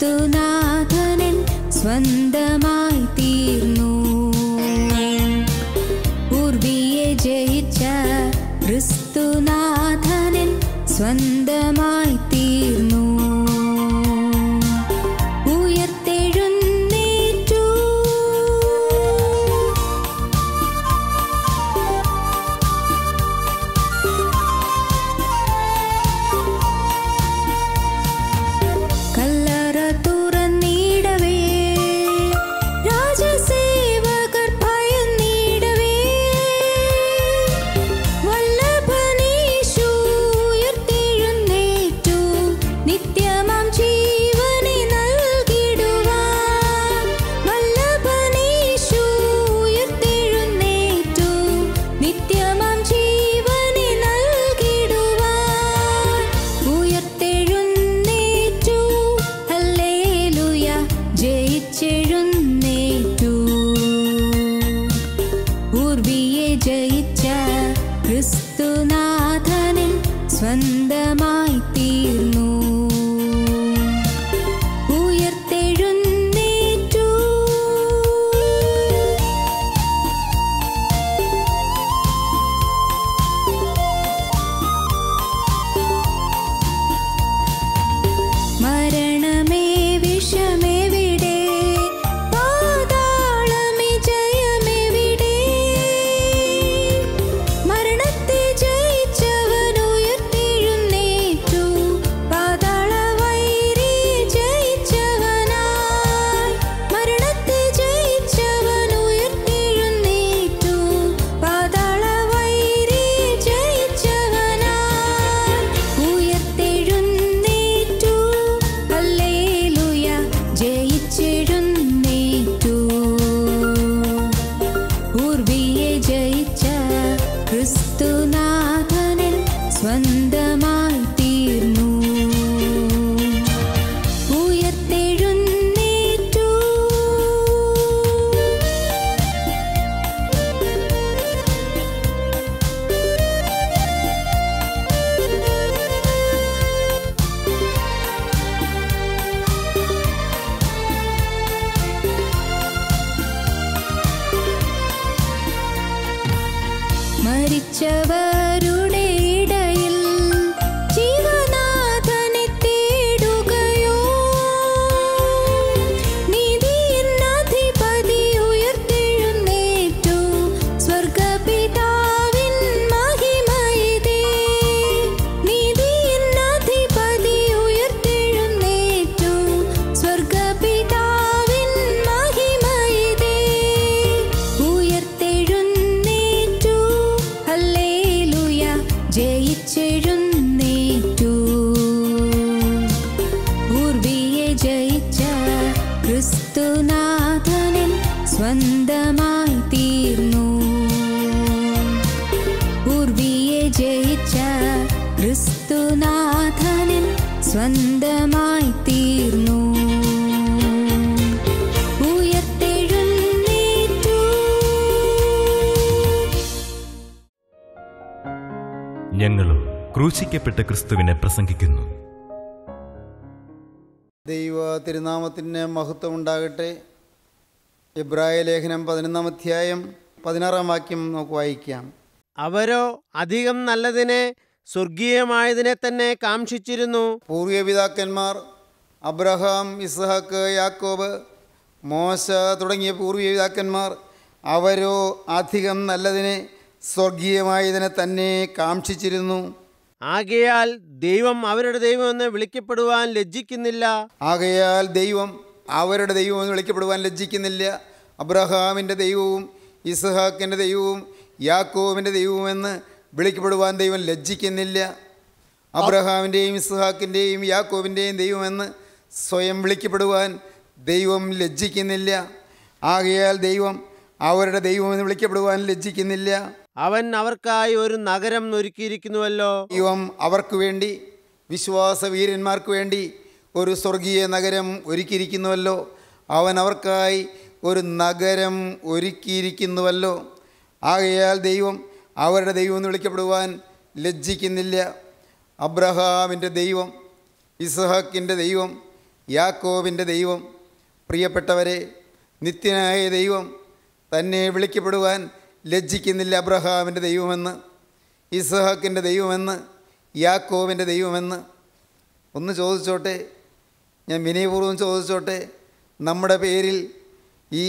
ക്രിസ്തുനാഥനൻ സ്വന്തമായി തീർന്നു പൂർവിയെ ജയിച്ച ക്രിസ്തുനാഥനൻ സ്വന്തമായി തീർന്നു ഉയർത്തെഴുന്നേറ്റു കല്ലറ തുറന്നിടവേ രാജസേവകർ ഭയന്നിടവേ വല്ലഭനീശു ഉയർത്തെഴുന്നേറ്റു നിത്യമാം ജീവനെ നൽകിടുവാൻ വല്ലഭനീശു ഉയർത്തെഴുന്നേറ്റു നിത്യമാം ജീവനെ നൽകിടുവാൻ ഉയർത്തെഴുന്നേറ്റു ഹല്ലേലൂയ ജയിച്ചെഴുന്നേറ്റു പൂർവിയെ ജയിച്ച ക്രിസ്തുനാഥനൻ സ്വന്തമായി തീർന്നു ഉയർത്തെഴുന്നേറ്റു മരണമേ വിഷമെവിടെ പാതാളമേ ജയമെവിടെ മരണത്തെ ജയിച്ചവൻ ഉയർത്തെഴുന്നേറ്റു പാതാള വൈരി ജയിച്ചവനായി മരണത്തെ ജയിച്ചവൻ ഉയർത്തെഴുന്നേറ്റു പാതാള വൈരി ജയിച്ചവനായി ഉയർത്തെഴുന്നേറ്റു ഹല്ലേലൂയ ജയിച്ചെഴുന്നേറ്റു പൂർവിയെ ജയിച്ച ക്രിസ്തുനാഥനൻ സ്വന്തമായി തീർന്നു ഉയർത്തെഴുന്നേറ്റു മരിച്ചവരുടെ ഇടയിൽ ജീവനാഥനെ തേടുകയോ നീതിയിൻ അധിപതി ഉയർത്തെഴുന്നേറ്റു സ്വർഗപിതാവിൻ മഹിമയിതേ നീതിയിൻ അധിപതി ഉയർത്തെഴുന്നേറ്റു സ്വർഗപിതാവിൻ മഹിമയിതേ ഉയർത്തെഴുന്നേറ്റു ഹല്ലേലൂയ ജയിച്ചെഴുന്നേറ്റു പൂർവിയെ ജയിച്ച ക്രിസ്തുനാഥനൻ സ്വന്തമായി തീർന്നു പൂർവിയെ ജയിച്ച ക്രിസ്തുനാഥനൻ സ്വന്തമായി തീർന്നു ഉയർത്തെഴുന്നേറ്റു ഞങ്ങളും ക്രൂശിക്കപ്പെട്ട ക്രിസ്തുവിനെ പ്രസംഗിക്കുന്നു ദൈവ തിരുനാമത്തിന് മഹത്വം ഉണ്ടാകട്ടെ ഇബ്രായ ലേഖനം പതിനൊന്നാം അധ്യായം പതിനാറാം വാക്യം നമുക്ക് വായിക്കാം അവരോ അധികം നല്ലതിനെ സ്വർഗീയമായതിനെ തന്നെ കാംക്ഷിച്ചിരുന്നു പൂർവ്വ പിതാക്കന്മാർ അബ്രഹാം ഇസ്ഹാക്ക് യാക്കോബ് മോശ തുടങ്ങിയ പൂർവ്വ പിതാക്കന്മാർ അവരോ അധികം നല്ലതിനെ സ്വർഗീയമായതിനെ തന്നെ കാംക്ഷിച്ചിരുന്നു ആകയാൽ ദൈവം അവരുടെ ദൈവമെന്ന് വിളിക്കപ്പെടുവാൻ ലജ്ജിക്കുന്നില്ല ആകയാൽ ദൈവം അവരുടെ ദൈവം എന്ന് വിളിക്കപ്പെടുവാൻ ലജ്ജിക്കുന്നില്ല അബ്രഹാമിൻ്റെ ദൈവവും ഇസ്ഹാക്കിൻ്റെ ദൈവവും യാക്കോവിൻ്റെ ദൈവവുമെന്ന് വിളിക്കപ്പെടുവാൻ ദൈവം ലജ്ജിക്കുന്നില്ല അബ്രഹാമിൻ്റെയും ഇസ്ഹാക്കിൻ്റെയും യാക്കോവിൻ്റെയും ദൈവമെന്ന് സ്വയം വിളിക്കപ്പെടുവാൻ ദൈവം ലജ്ജിക്കുന്നില്ല ആകയാൽ ദൈവം അവരുടെ ദൈവമെന്ന് വിളിക്കപ്പെടുവാൻ ലജ്ജിക്കുന്നില്ല അവൻ അവർക്കായി ഒരു നഗരം ഒരുക്കിയിരിക്കുന്നുവല്ലോ ദൈവം അവർക്ക് വേണ്ടി വിശ്വാസ വീരന്മാർക്ക് വേണ്ടി ഒരു സ്വർഗീയ നഗരം ഒരുക്കിയിരിക്കുന്നുവല്ലോ അവൻ അവർക്കായി ഒരു നഗരം ഒരുക്കിയിരിക്കുന്നുവല്ലോ ആകയാൽ ദൈവം അവരുടെ ദൈവം എന്ന് വിളിക്കപ്പെടുവാൻ ലജ്ജിക്കുന്നില്ല അബ്രഹാമിൻ്റെ ദൈവം ഇസ്ഹാക്കിൻ്റെ ദൈവം യാക്കോവിൻ്റെ ദൈവം പ്രിയപ്പെട്ടവരെ നിത്യനായ ദൈവം തന്നെ വിളിക്കപ്പെടുവാൻ ലജ്ജിക്കുന്നില്ല അബ്രഹാമിൻ്റെ ദൈവമെന്ന് ഇസ്ഹാക്കിൻ്റെ ദൈവമെന്ന് യാക്കോവിൻ്റെ ദൈവമെന്ന് ഒന്ന് ചോദിച്ചോട്ടെ ഞാൻ വിനയപൂർവ്വം ചോദിച്ചോട്ടെ നമ്മുടെ പേരിൽ ഈ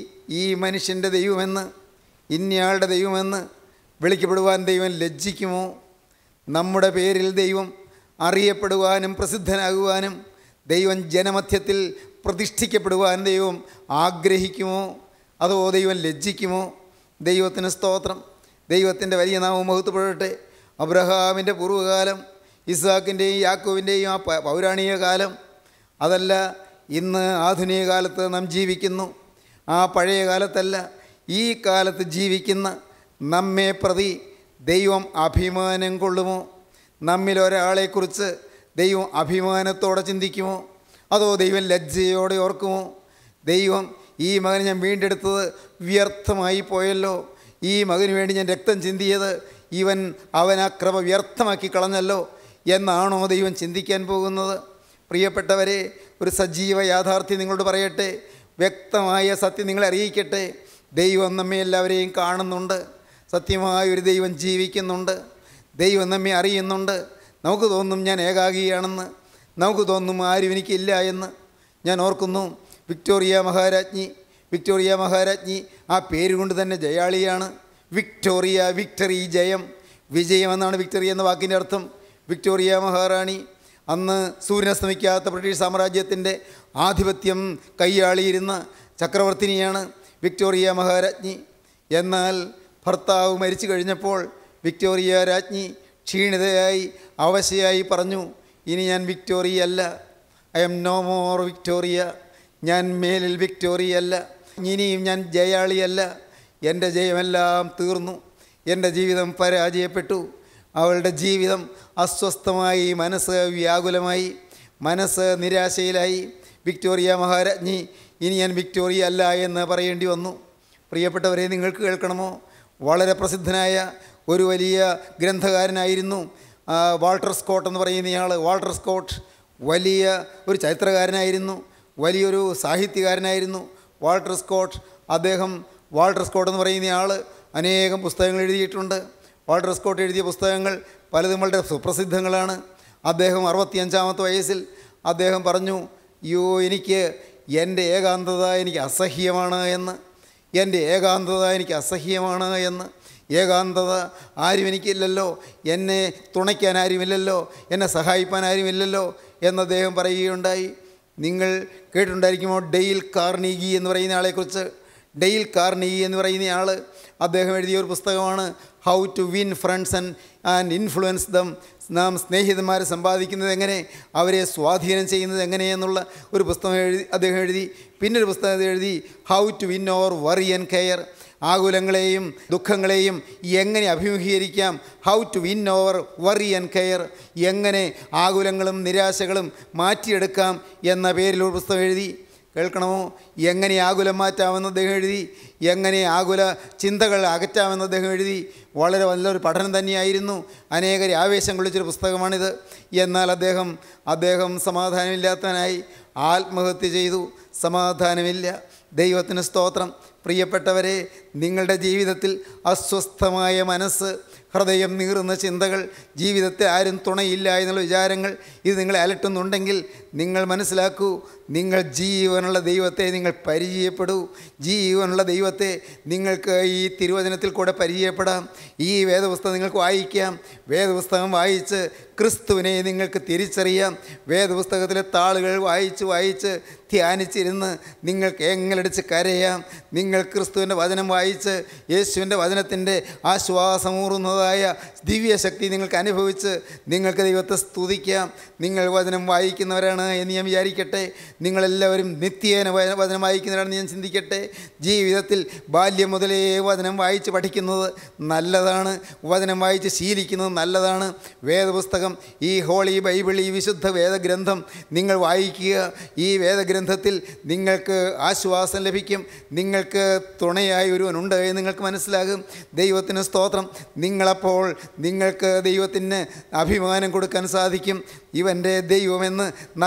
ഈ മനുഷ്യൻ്റെ ദൈവമെന്ന് ഇന്നയാളുടെ ദൈവമെന്ന് വിളിക്കപ്പെടുവാൻ ദൈവം ലജ്ജിക്കുമോ നമ്മുടെ പേരിൽ ദൈവം അറിയപ്പെടുവാനും പ്രസിദ്ധനാകുവാനും ദൈവം ജനമധ്യത്തിൽ പ്രതിഷ്ഠിക്കപ്പെടുവാൻ ദൈവം ആഗ്രഹിക്കുമോ അതോ ദൈവം ലജ്ജിക്കുമോ ദൈവത്തിന് സ്തോത്രം ദൈവത്തിൻ്റെ വലിയ നാമം മഹത്വപ്പെടട്ടെ അബ്രഹാമിൻ്റെ പൂർവ്വകാലം ഇസാക്കിൻ്റെയും യാക്കോവിൻ്റെയും ആ പ- പൗരാണിക കാലം അതല്ല ഇന്ന് ആധുനിക കാലത്ത് നാം ജീവിക്കുന്നു ആ പഴയ കാലത്തല്ല ഈ കാലത്ത് ജീവിക്കുന്ന നമ്മെ പ്രതി ദൈവം അഭിമാനം കൊള്ളുമോ നമ്മിൽ ഒരാളെക്കുറിച്ച് ദൈവം അഭിമാനത്തോടെ ചിന്തിക്കുമോ അതോ ദൈവം ലജ്ജയോടെ ഓർക്കുമോ ദൈവം ഈ മകനെ ഞാൻ വീണ്ടെടുത്തത് വ്യർത്ഥമായി പോയല്ലോ ഈ മകന് വേണ്ടി ഞാൻ രക്തം ചിന്തിയത് ഇവൻ അവൻ ആ കൃപ വ്യർത്ഥമാക്കി കളഞ്ഞല്ലോ എന്നാണോ ദൈവം ചിന്തിക്കാൻ പോകുന്നത് പ്രിയപ്പെട്ടവരെ ഒരു സജീവ യാഥാർത്ഥ്യം നിങ്ങളോട് പറയട്ടെ വ്യക്തമായ സത്യം നിങ്ങളെ അറിയിക്കട്ടെ ദൈവം നമ്മെ എല്ലാവരെയും കാണുന്നുണ്ട് സത്യമായ ഒരു ദൈവം ജീവിക്കുന്നുണ്ട് ദൈവം നമ്മെ അറിയുന്നുണ്ട് നമുക്ക് തോന്നും ഞാൻ ഏകാഗിയാണെന്ന് നമുക്ക് തോന്നും ആരും എനിക്കില്ല എന്ന് ഞാൻ ഓർക്കുന്നു വിക്ടോറിയ മഹാരാജ്ഞി വിക്ടോറിയ മഹാരാജ്ഞി ആ പേരുകൊണ്ട് തന്നെ ജയാളിയാണ് വിക്ടോറിയ വിക്ടറി ജയം വിജയം എന്നാണ് വിക്ടറി എന്ന വാക്കിൻ്റെ അർത്ഥം വിക്ടോറിയ മഹാറാണി അന്ന് സൂര്യനസ്തമിക്കാത്ത ബ്രിട്ടീഷ് സാമ്രാജ്യത്തിൻ്റെ ആധിപത്യം കൈയാളിയിരുന്ന ചക്രവർത്തിനിയാണ് വിക്ടോറിയ മഹാരാജ്ഞി എന്നാൽ ഭർത്താവ് മരിച്ചു കഴിഞ്ഞപ്പോൾ വിക്ടോറിയ രാജ്ഞി ക്ഷീണിതയായി അവശയായി പറഞ്ഞു ഇനി ഞാൻ വിക്ടോറിയ അല്ല I am no more Victoria ഞാൻ മേലിൽ വിക്ടോറിയ അല്ല ഇനിയും ഞാൻ ജയാളിയല്ല എൻ്റെ ജയമെല്ലാം തീർന്നു എൻ്റെ ജീവിതം പരാജയപ്പെട്ടു അവളുടെ ജീവിതം അസ്വസ്ഥമായി മനസ്സ് വ്യാകുലമായി മനസ്സ് നിരാശയിലായി വിക്ടോറിയ മഹാരാജ്ഞി ഇനി ഞാൻ വിക്ടോറിയ അല്ല എന്ന് പറയേണ്ടി വന്നു പ്രിയപ്പെട്ടവരെ നിങ്ങൾക്ക് കേൾക്കണമോ വളരെ പ്രസിദ്ധനായ ഒരു വലിയ ഗ്രന്ഥകാരനായിരുന്നു ആ, വാൾട്ടർ സ്കോട്ട് എന്ന് പറയുന്നയാൾ വാൾട്ടർ സ്കോട്ട് വലിയ ഒരു ചരിത്രകാരനായിരുന്നു വലിയൊരു സാഹിത്യകാരനായിരുന്നു വാൾട്ടർ സ്കോട്ട് അദ്ദേഹം വാൾട്ടർ സ്കോട്ട് എന്ന് പറയുന്നയാൾ അനേകം പുസ്തകങ്ങൾ എഴുതിയിട്ടുണ്ട് വാൾട്ടർ സ്കോട്ട് എഴുതിയ പുസ്തകങ്ങൾ പലതും വളരെ സുപ്രസിദ്ധങ്ങളാണ് അദ്ദേഹം അറുപത്തിയഞ്ചാമത്തെ വയസ്സിൽ അദ്ദേഹം പറഞ്ഞു യോ എനിക്ക് എൻ്റെ ഏകാന്തത എനിക്ക് അസഹ്യമാണ് എന്ന് എൻ്റെ ഏകാന്തത എനിക്ക് അസഹ്യമാണ് എന്ന് ഏകാന്തത ആരും എനിക്കില്ലല്ലോ എന്നെ തുണയ്ക്കാൻ ആരുമില്ലല്ലോ എന്നെ സഹായിപ്പാൻ ആരുമില്ലല്ലോ എന്ന് അദ്ദേഹം പറയുകയുണ്ടായി നിങ്ങൾ കേട്ടിട്ടുണ്ടായിരിക്കുമോ ഡെയിൽ കാർണീഗി എന്ന് പറയുന്ന ആളെക്കുറിച്ച് ഡെയിൽ കാർണീഗി എന്ന് പറയുന്ന ആൾ അദ്ദേഹം എഴുതിയ ഒരു പുസ്തകമാണ് how to win friends and and influence them നാം സ്നേഹിതന്മാരെ സമ്പാദിക്കുന്നത് എങ്ങനെ അവരെ സ്വാധീനം ചെയ്യുന്നത് എങ്ങനെയെന്നുള്ള ഒരു പുസ്തകം എഴുതി അദ്ദേഹം എഴുതി പിന്നൊരു പുസ്തകം എഴുതി how to win or worry and care ആകുലങ്ങളെയും ദുഃഖങ്ങളെയും എങ്ങനെ അഭിമുഖീകരിക്കാം how to win over worry and care എങ്ങനെ ആകുലങ്ങളും നിരാശകളും മാറ്റിയെടുക്കാം എന്ന പേരിൽ ഒരു പുസ്തകം എഴുതി കേൾക്കണമോ എങ്ങനെ ആകുലം മാറ്റാമെന്ന് അദ്ദേഹം എഴുതി എങ്ങനെ ആകുല ചിന്തകൾ അകറ്റാമെന്ന് അദ്ദേഹം എഴുതി വളരെ നല്ലൊരു പഠനം തന്നെയായിരുന്നു അനേകരെ ആവേശം കൊള്ളിച്ചൊരു പുസ്തകമാണിത് എന്നാൽ അദ്ദേഹം അദ്ദേഹം സമാധാനമില്ലാത്തവനായി ആത്മഹത്യ ചെയ്തു സമാധാനമില്ല ദൈവത്തിന് സ്തോത്രം പ്രിയപ്പെട്ടവരെ നിങ്ങളുടെ ജീവിതത്തിൽ അസ്വസ്ഥമായ മനസ്സ് ഹൃദയം നീറുന്ന ചിന്തകൾ ജീവിതത്തെ ആരും തുണയില്ല എന്നുള്ള വിചാരങ്ങൾ ഇത് നിങ്ങളെ അലട്ടുന്നുണ്ടെങ്കിൽ നിങ്ങൾ മനസ്സിലാക്കൂ നിങ്ങൾ ജീവനുള്ള ദൈവത്തെ നിങ്ങൾ പരിചയപ്പെടൂ ജീവനുള്ള ദൈവത്തെ നിങ്ങൾക്ക് ഈ തിരുവചനത്തിൽ കൂടെ പരിചയപ്പെടാം ഈ വേദപുസ്തകം നിങ്ങൾക്ക് വായിക്കാം വേദപുസ്തകം വായിച്ച് ക്രിസ്തുവിനെ നിങ്ങൾക്ക് തിരിച്ചറിയാം വേദപുസ്തകത്തിലെ താളുകൾ വായിച്ച് വായിച്ച് ധ്യാനിച്ചിരുന്ന് നിങ്ങൾക്ക് എങ്ങലടിച്ച് കരയാം നിങ്ങൾ ക്രിസ്തുവിൻ്റെ വചനം വായിച്ച് യേശുവിൻ്റെ വചനത്തിൻ്റെ ആശ്വാസമൂറുന്നതായ ദിവ്യശക്തി നിങ്ങൾക്ക് അനുഭവിച്ച് നിങ്ങൾക്ക് ദൈവത്തെ സ്തുതിക്കാം നിങ്ങൾ വചനം വായിക്കുന്നവരാണ് എന്ന് ഞാൻ വിചാരിക്കട്ടെ നിങ്ങളെല്ലാവരും നിത്യേന വച- വചനം വായിക്കുന്നവരാണെന്ന് ഞാൻ ചിന്തിക്കട്ടെ ജീവിതത്തിൽ ബാല്യം മുതലേ വചനം വായിച്ച് പഠിക്കുന്നത് നല്ലതാണ് വചനം വായിച്ച് ശീലിക്കുന്നത് നല്ലതാണ് വേദപുസ്തകം ഈ ഹോളി ബൈബിൾ ഈ വിശുദ്ധ വേദഗ്രന്ഥം നിങ്ങൾ വായിക്കുക ഈ വേദഗ്രന്ഥത്തിൽ നിങ്ങൾക്ക് ആശ്വാസം ലഭിക്കും നിങ്ങൾക്ക് തുണയായി ഒരുവനുണ്ട് എന്ന് നിങ്ങൾക്ക് മനസ്സിലാകും ദൈവത്തിന് സ്തോത്രം നിങ്ങളപ്പോൾ നിങ്ങൾക്ക് ദൈവത്തിന് അഭിമാനം കൊടുക്കാൻ സാധിക്കും ഇവൻ്റെ ദൈവമെന്ന് നമ്മെ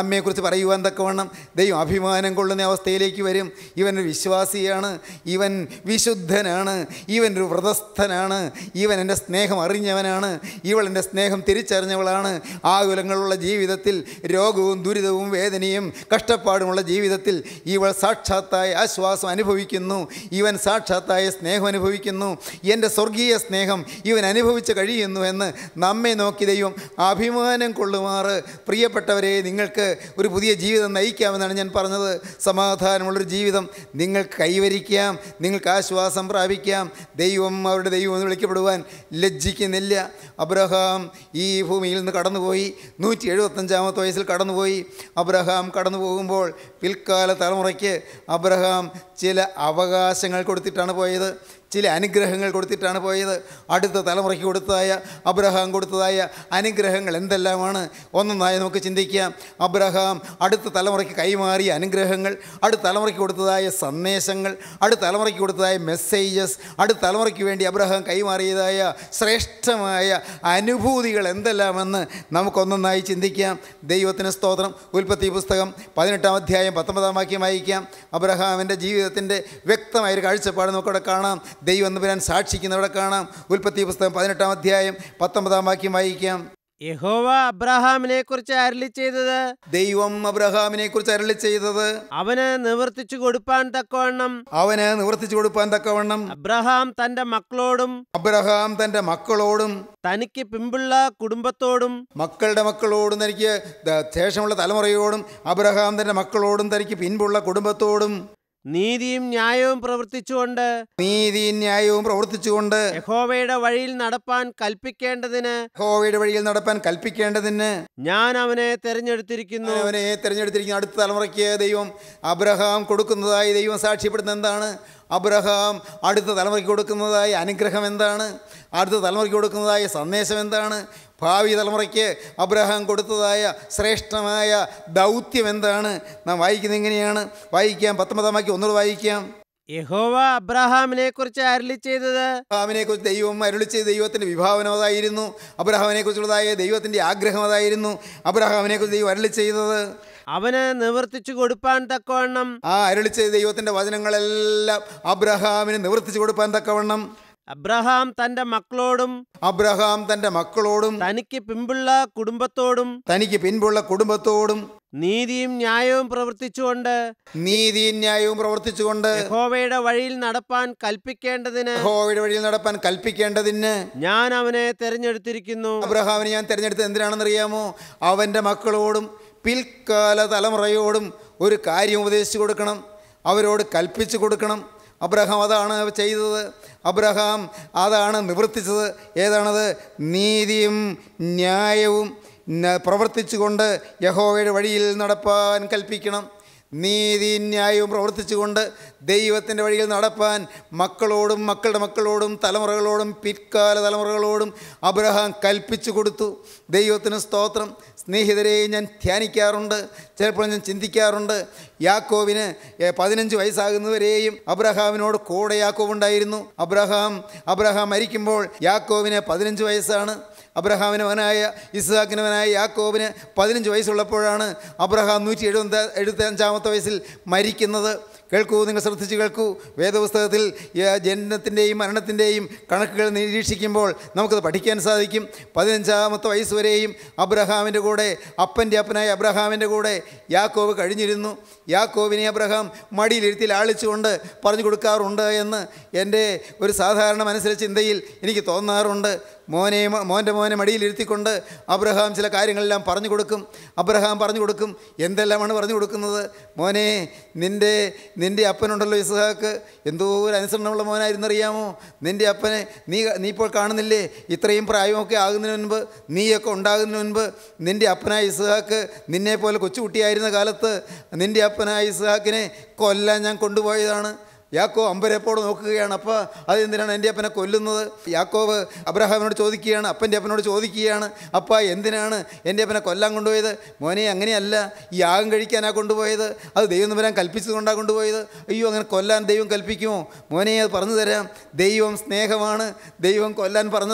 നമ്മെക്കുറിച്ച് പറയുവാൻ തക്കവണ്ണം ദൈവം അഭിമാനം കൊള്ളുന്ന അവസ്ഥയിലേക്ക് വരും ഇവൻ ഒരു വിശ്വാസിയാണ് ഇവൻ വിശുദ്ധനാണ് ഇവൻ ഒരു വ്രതസ്ഥനാണ് ഇവൻ എൻ്റെ സ്നേഹം അറിഞ്ഞവനാണ് ഇവൾ എൻ്റെ സ്നേഹം തിരിച്ചറിഞ്ഞവളാണ് ആകുലങ്ങളുള്ള ജീവിതത്തിൽ രോഗവും ദുരിതവും വേദനയും കഷ്ടപ്പാടുമുള്ള ജീവിതത്തിൽ ഇവൾ സാക്ഷാത്തായ ആശ്വാസം അനുഭവിക്കുന്നു ഇവൻ സാക്ഷാത്തായ സ്നേഹം അനുഭവിക്കുന്നു എൻ്റെ സ്വർഗീയ സ്നേഹം ഇവൻ അനുഭവിച്ച് കഴിയുന്നു എന്ന് നമ്മെ നോക്കി ദൈവം അഭിമാനം കൊള്ളുമാറ് പ്രിയപ്പെട്ടവരെ നിങ്ങൾക്ക് ഒരു പുതിയ ജീവിതം നയിക്കാമെന്നാണ് ഞാൻ പറഞ്ഞത് സമാധാനമുള്ളൊരു ജീവിതം നിങ്ങൾക്ക് കൈവരിക്കാം നിങ്ങൾക്ക് ആശ്വാസം പ്രാപിക്കാം ദൈവം അവരുടെ ദൈവം എന്ന് വിളിക്കപ്പെടുവാൻ ലജ്ജിക്കുന്നില്ല അബ്രഹാം ഈ ഭൂമിയിൽ നിന്ന് കടന്നുപോയി നൂറ്റി എഴുപത്തഞ്ചാമത്തെ വയസ്സിൽ കടന്നുപോയി അബ്രഹാം കടന്നു പോകുമ്പോൾ പിൽക്കാല തലമുറയ്ക്ക് അബ്രഹാം ചില അവകാശങ്ങൾ കൊടുത്തിട്ടാണ് പോയത് ചില അനുഗ്രഹങ്ങൾ കൊടുത്തിട്ടാണ് പോയത് അടുത്ത തലമുറയ്ക്ക് കൊടുത്തതായ അബ്രഹാം കൊടുത്തതായ അനുഗ്രഹങ്ങൾ എന്തെല്ലാമാണ് ഒന്നൊന്നായി നമുക്ക് ചിന്തിക്കാം അബ്രഹാം അടുത്ത തലമുറയ്ക്ക് കൈമാറിയ അനുഗ്രഹങ്ങൾ അടുത്ത തലമുറയ്ക്ക് കൊടുത്തതായ സന്ദേശങ്ങൾ അടുത്ത തലമുറയ്ക്ക് കൊടുത്തതായ മെസ്സേജസ് അടുത്ത തലമുറയ്ക്ക് വേണ്ടി അബ്രഹാം കൈമാറിയതായ ശ്രേഷ്ഠമായ അനുഭൂതികൾ എന്തെല്ലാമെന്ന് നമുക്കൊന്നൊന്നായി ചിന്തിക്കാം ദൈവത്തിന് സ്തോത്രം ഉൽപ്പത്തി പുസ്തകം പതിനെട്ടാം അധ്യായം പത്തൊമ്പതാം വാക്യം വായിക്കാം അബ്രഹാമിൻ്റെ ജീവിതത്തിൻ്റെ വ്യക്തമായൊരു കാഴ്ചപ്പാട് നമുക്കവിടെ കാണാം ദൈവം എന്ന് പറയാൻ സാക്ഷിക്കുന്നവിടെ കാണാം ഉൽപ്പത്തി പുസ്തകം പതിനെട്ടാം അധ്യായം പത്തൊമ്പതാം വാക്യം വായിക്കാം യഹോവ അബ്രഹാമിനെ കുറിച്ച് അരളി ചെയ്തത് ദൈവം അബ്രഹാമിനെ കുറിച്ച് അരളി ചെയ്തത് അവന് നിവർത്തിച്ചു കൊടുപ്പാൻ തക്കവണ്ണം അവന് നിവർത്തിച്ചു കൊടുപ്പാൻ തക്കവണ്ണം അബ്രഹാം തന്റെ മക്കളോടും അബ്രഹാം തൻ്റെ മക്കളോടും തനിക്ക് പിമ്പുള്ള കുടുംബത്തോടും മക്കളുടെ മക്കളോടും തനിക്ക് ദ- ശേഷമുള്ള തലമുറയോടും അബ്രഹാം തൻ്റെ മക്കളോടും തനിക്ക് പിൻപുള്ള കുടുംബത്തോടും നീതിയും ന്യായവും പ്രവർത്തിച്ചുകൊണ്ട് നീതി ന്യായവും പ്രവർത്തിച്ചുകൊണ്ട് യഹോവയുടെ വഴിയിൽ നടപ്പാൻ കൽപ്പിക്കേണ്ടതിന് ഹോവയുടെ വഴിയിൽ നടപ്പാൻ കൽപ്പിക്കേണ്ടതിന് ഞാൻ അവനെ തെരഞ്ഞെടുത്തിരിക്കുന്നു അവനെ തിരഞ്ഞെടുത്തിരിക്കുന്ന അടുത്ത തലമുറയ്ക്ക് ദൈവം അബ്രഹാം കൊടുക്കുന്നതായി ദൈവം സാക്ഷ്യപ്പെടുന്നത് എന്താണ് അബ്രഹാം അടുത്ത തലമുറയ്ക്ക് കൊടുക്കുന്നതായ അനുഗ്രഹം എന്താണ് അടുത്ത തലമുറയ്ക്ക് കൊടുക്കുന്നതായ സന്ദേശം എന്താണ് ഭാവി തലമുറയ്ക്ക് അബ്രഹാം കൊടുത്തതായ ശ്രേഷ്ഠമായ ദൗത്യം എന്താണ് നാം വായിക്കുന്നത് എങ്ങനെയാണ് വായിക്കാം പത്തൊമ്പതാം വാക്യം ഒന്നുകൂടെ വായിക്കാം യഹോവ അബ്രഹാമിനെ കുറിച്ച് അരളി ചെയ്തത് അബ്രഹാമിനെ കുറിച്ച് ദൈവം അരുളിച്ച ദൈവത്തിൻ്റെ വിഭാവനം അതായിരുന്നു അബ്രഹാമിനെ കുറിച്ചുള്ളതായ ദൈവത്തിൻ്റെ ആഗ്രഹം അതായിരുന്നു അബ്രഹാമിനെ കുറിച്ച് ദൈവം അരുളി ചെയ്തത് അവന് നിവർത്തിച്ചു കൊടുപ്പാൻ തക്കവണ്ണം ആ അരുളിച്ച ദൈവത്തിൻ്റെ വചനങ്ങളെല്ലാം അബ്രഹാമിന് നിവർത്തിച്ചു കൊടുപ്പാൻ തക്കവണ്ണം അബ്രഹാം തന്റെ മക്കളോടും അബ്രഹാം തൻ്റെ മക്കളോടും തനിക്ക് പിമ്പുള്ള കുടുംബത്തോടും തനിക്ക് പിൻപുള്ള കുടുംബത്തോടും നീതിയും ന്യായവും പ്രവർത്തിച്ചുകൊണ്ട് നീതിയും ന്യായവും പ്രവർത്തിച്ചുകൊണ്ട് യഹോവയുടെ വഴിയിൽ നടപ്പാൻ കൽപ്പിക്കേണ്ടതിന് യഹോവയുടെ വഴിയിൽ നടപ്പാൻ കൽപ്പിക്കേണ്ടതിന് ഞാൻ അവനെ തെരഞ്ഞെടുത്തിരിക്കുന്നു അബ്രഹാമിനെ ഞാൻ തിരഞ്ഞെടുത്തത് എന്തിനാണെന്നറിയാമോ അവൻ്റെ മക്കളോടും പിൽക്കാല തലമുറയോടും ഒരു കാര്യം ഉപദേശിച്ചു കൊടുക്കണം അവരോട് കൽപ്പിച്ചു കൊടുക്കണം അബ്രഹാം അതാണ് ചെയ്തത് അബ്രഹാം അതാണ് നിവർത്തിച്ചത് ഏതാണത് നീതിയും ന്യായവും ന- പ്രവർത്തിച്ചുകൊണ്ട് യഹോവയുടെ വഴിയിൽ നടപ്പാൻ കൽപ്പിക്കണം നീതി ന്യായവും പ്രവർത്തിച്ചുകൊണ്ട് ദൈവത്തിൻ്റെ വഴിയിൽ നടപ്പാൻ മക്കളോടും മക്കളുടെ മക്കളോടും തലമുറകളോടും പിൽക്കാല തലമുറകളോടും അബ്രഹാം കൽപ്പിച്ചു കൊടുത്തു ദൈവത്തിന് സ്തോത്രം സ്നേഹിതരെ ഞാൻ ധ്യാനിക്കാറുണ്ട് ചിലപ്പോൾ ഞാൻ ചിന്തിക്കാറുണ്ട് യാക്കോവിന് ഏ, പതിനഞ്ച് വയസ്സാകുന്നവരെയും അബ്രഹാമിനോട് കൂടെ യാക്കോവ് ഉണ്ടായിരുന്നു അബ്രഹാം അബ്രഹാം മരിക്കുമ്പോൾ യാക്കോവിന് പതിനഞ്ച് വയസ്സാണ് അബ്രഹാമിന് മകനായ ഇസ്ഹാക്കിന് മകനായ യാക്കോബിന് പതിനഞ്ച് വയസ്സുള്ളപ്പോഴാണ് അബ്രഹാം നൂറ്റി എഴുപത്തി എഴുപത്തഞ്ചാമത്തെ വയസ്സിൽ മരിക്കുന്നത് കേൾക്കൂ നിങ്ങൾ ശ്രദ്ധിച്ച് കേൾക്കൂ വേദപുസ്തകത്തിൽ ഏ, ജനനത്തിൻ്റെയും മരണത്തിൻ്റെയും കണക്കുകൾ നിരീക്ഷിക്കുമ്പോൾ നമുക്കത് പഠിക്കാൻ സാധിക്കും പതിനഞ്ചാമത്തെ വയസ്സ് വരെയും അബ്രഹാമിൻ്റെ കൂടെ അപ്പൻ്റെ അപ്പനായ അബ്രഹാമിൻ്റെ കൂടെ യാക്കോബ് കഴിഞ്ഞിരുന്നു യാക്കോബിനെ അബ്രഹാം മടിയിലിരുത്തി ലാളിച്ചുകൊണ്ട് പറഞ്ഞു കൊടുക്കാറുണ്ട് എന്ന് എൻ്റെ ഒരു സാധാരണ മനസ്സിലെ ചിന്തയിൽ എനിക്ക് തോന്നാറുണ്ട് മോനെ മോൻ്റെ മോനെ മടിയിലിരുത്തിക്കൊണ്ട് അബ്രഹാം ചില കാര്യങ്ങളെല്ലാം പറഞ്ഞു കൊടുക്കും അബ്രഹാം പറഞ്ഞു കൊടുക്കും എന്തെല്ലാമാണ് പറഞ്ഞു കൊടുക്കുന്നത് മോനെ നിൻ്റെ നിൻ്റെ അപ്പനുണ്ടല്ലോ ഇസ്ഹാക്ക് എന്തോ ഒരു അനുസരണമുള്ള മോനായിരുന്നു അറിയാമോ നിൻ്റെ അപ്പനെ നീ നീ ഇപ്പോൾ കാണുന്നില്ലേ ഇത്രയും പ്രായമൊക്കെ ആകുന്നതിന് മുൻപ് നീയൊക്കെ ഉണ്ടാകുന്നതിന് മുൻപ് നിൻ്റെ അപ്പനായ ഇസ്ഹാക്ക് നിന്നെപ്പോലെ കൊച്ചുകുട്ടിയായിരുന്ന കാലത്ത് നിൻ്റെ അപ്പനായ ഇസ്ഹാക്കിനെ കൊല്ലാൻ ഞാൻ കൊണ്ടുപോയതാണ് യാക്കോ അമ്പരപ്പോട് നോക്കുകയാണ് അപ്പോൾ അതെന്തിനാണ് എൻ്റെ അപ്പനെ കൊല്ലുന്നത് യാക്കോവ് അബ്രഹാമിനോട് ചോദിക്കുകയാണ് അപ്പൻ്റെ അപ്പനോട് ചോദിക്കുകയാണ് അപ്പ എന്തിനാണ് എൻ്റെ അപ്പനെ കൊല്ലാൻ കൊണ്ടുപോയത് മോനെ അങ്ങനെയല്ല ഈ യാഗം കഴിക്കാനാണ് കൊണ്ടുപോയത് അത് ദൈവം തമ്പുരാൻ കൽപ്പിച്ചതുകൊണ്ടാണ് കൊണ്ടുപോയത് അയ്യോ അങ്ങനെ കൊല്ലാൻ ദൈവം കൽപ്പിക്കുമോ മോനെ അത് പറഞ്ഞു തരാം ദൈവം സ്നേഹമാണ് ദൈവം കൊല്ലാൻ പറഞ്ഞത്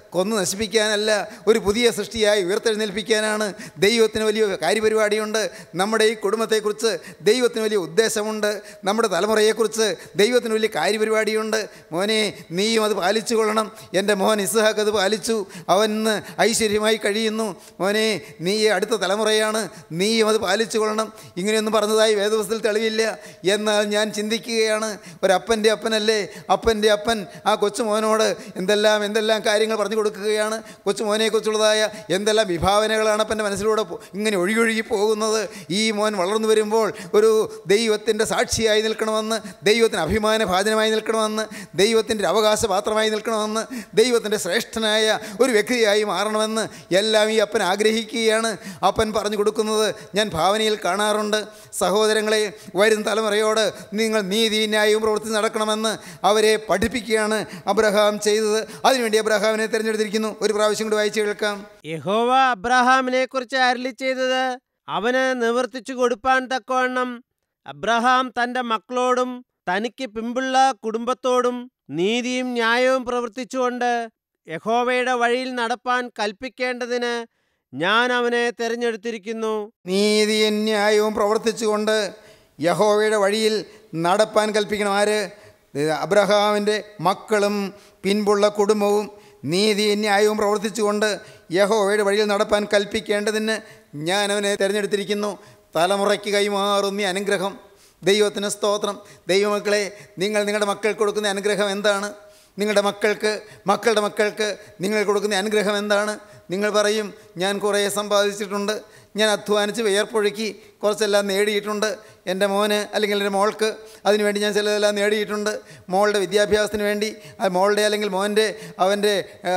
കൊന്നു നശിപ്പിക്കാനല്ല ഒരു പുതിയ സൃഷ്ടിയായി ഉയർത്തെഴുന്നേൽപ്പിക്കാനാണ് ദൈവത്തിന് വലിയ കാര്യപരിപാടിയുണ്ട് നമ്മുടെ ഈ കുടുംബത്തെക്കുറിച്ച് ദൈവത്തിന് വലിയ ഉദ്ദേശമുണ്ട് നമ്മുടെ തലമുറയെക്കുറിച്ച് ദൈവത്തിന് വലിയ കാര്യപരിപാടിയുണ്ട് മോനെ നീയും അത് പാലിച്ചു കൊള്ളണം എൻ്റെ മോൻ ഇസ്ഹാക്ക് അത് പാലിച്ചു അവൻ ഇന്ന് ഐശ്വര്യമായി കഴിയുന്നു മോനെ നീ അടുത്ത തലമുറയാണ് നീയും അത് പാലിച്ചു കൊള്ളണം ഇങ്ങനെയൊന്നും പറഞ്ഞതായി വേദവസ്തുത്തിൽ തെളിവില്ല എന്നാൽ ഞാൻ ചിന്തിക്കുകയാണ് ഒരപ്പൻ്റെ അപ്പനല്ലേ അപ്പൻ്റെ അപ്പൻ ആ കൊച്ചുമോനോട് എന്തെല്ലാം എന്തെല്ലാം കാര്യങ്ങൾ പറഞ്ഞു കൊടുക്കുകയാണ് കൊച്ചുമോനെക്കുറിച്ചുള്ളതായ എന്തെല്ലാം വിഭാവനകളാണ് അപ്പൻ്റെ മനസ്സിലൂടെ പോ- ഇങ്ങനെ ഒഴുകിയൊഴുകി പോകുന്നത് ഈ മോൻ വളർന്നു വരുമ്പോൾ ഒരു ദൈവത്തിൻ്റെ സാക്ഷിയായി നിൽക്കണമെന്ന് ദൈവത്തിന് അഭിമാന ഭാജനമായി നിൽക്കണമെന്ന് ദൈവത്തിൻ്റെ ഒരു അവകാശപാത്രമായി നിൽക്കണമെന്ന് ദൈവത്തിൻ്റെ ശ്രേഷ്ഠനായ ഒരു വ്യക്തിയായി മാറണമെന്ന് എല്ലാം ഈ അപ്പൻ ആഗ്രഹിക്കുകയാണ് അപ്പൻ പറഞ്ഞു കൊടുക്കുന്നത് ഞാൻ ഭാവനയിൽ കാണാറുണ്ട് സഹോദരങ്ങളെ വരും തലമുറയോട് നിങ്ങൾ നീതി ന്യായവും പ്രവർത്തിച്ച് നടക്കണമെന്ന് അവരെ പഠിപ്പിക്കുകയാണ് അബ്രഹാം ചെയ്തത് അതിനുവേണ്ടി അബ്രഹാമിനെ തിരഞ്ഞെടുത്തിരിക്കുന്നു ഒരു പ്രാവശ്യം കൂടി വായിച്ചു കേൾക്കാം യഹോവ അബ്രഹാമിനെ കുറിച്ച് അരളി ചെയ്തത് അവന് നിവർത്തിച്ചു കൊടുപ്പാൻ തക്കവണ്ണം അബ്രഹാം തന്റെ മക്കളോടും തനിക്ക് പിമ്പുള്ള കുടുംബത്തോടും നീതിയും ന്യായവും പ്രവർത്തിച്ചുകൊണ്ട് യഹോവയുടെ വഴിയിൽ നടപ്പാൻ കൽപ്പിക്കേണ്ടതിന് ഞാൻ അവനെ തിരഞ്ഞെടുത്തിരിക്കുന്നു നീതിയും ന്യായവും പ്രവർത്തിച്ചുകൊണ്ട് യഹോവയുടെ വഴിയിൽ നടപ്പാൻ കൽപ്പിക്കണം ആര് ഇത് അബ്രഹാമിൻ്റെ മക്കളും പിൻപുള്ള കുടുംബവും നീതിയും ന്യായവും പ്രവർത്തിച്ചുകൊണ്ട് യഹോവയുടെ വഴിയിൽ നടപ്പാൻ കൽപ്പിക്കേണ്ടതിന് ഞാൻ അവനെ തിരഞ്ഞെടുത്തിരിക്കുന്നു തലമുറയ്ക്ക് കൈമാറുന്ന ഈ അനുഗ്രഹം ദൈവത്തിന് സ്തോത്രം ദൈവമക്കളെ നിങ്ങൾ നിങ്ങളുടെ മക്കൾക്ക് കൊടുക്കുന്ന അനുഗ്രഹം എന്താണ് നിങ്ങളുടെ മക്കൾക്ക് മക്കളുടെ മക്കൾക്ക് നിങ്ങൾ കൊടുക്കുന്ന അനുഗ്രഹം എന്താണ് നിങ്ങൾ പറയും ഞാൻ കുറേ സമ്പാദിച്ചിട്ടുണ്ട് ഞാൻ അധ്വാനിച്ച് വിയർപ്പൊഴുക്കി കുറച്ചെല്ലാം നേടിയിട്ടുണ്ട് എൻ്റെ മോന് അല്ലെങ്കിൽ എൻ്റെ മോൾക്ക് അതിനുവേണ്ടി ഞാൻ ചിലതെല്ലാം നേടിയിട്ടുണ്ട് മോളുടെ വിദ്യാഭ്യാസത്തിന് വേണ്ടി അത് മോളുടെ അല്ലെങ്കിൽ മോൻ്റെ അവൻ്റെ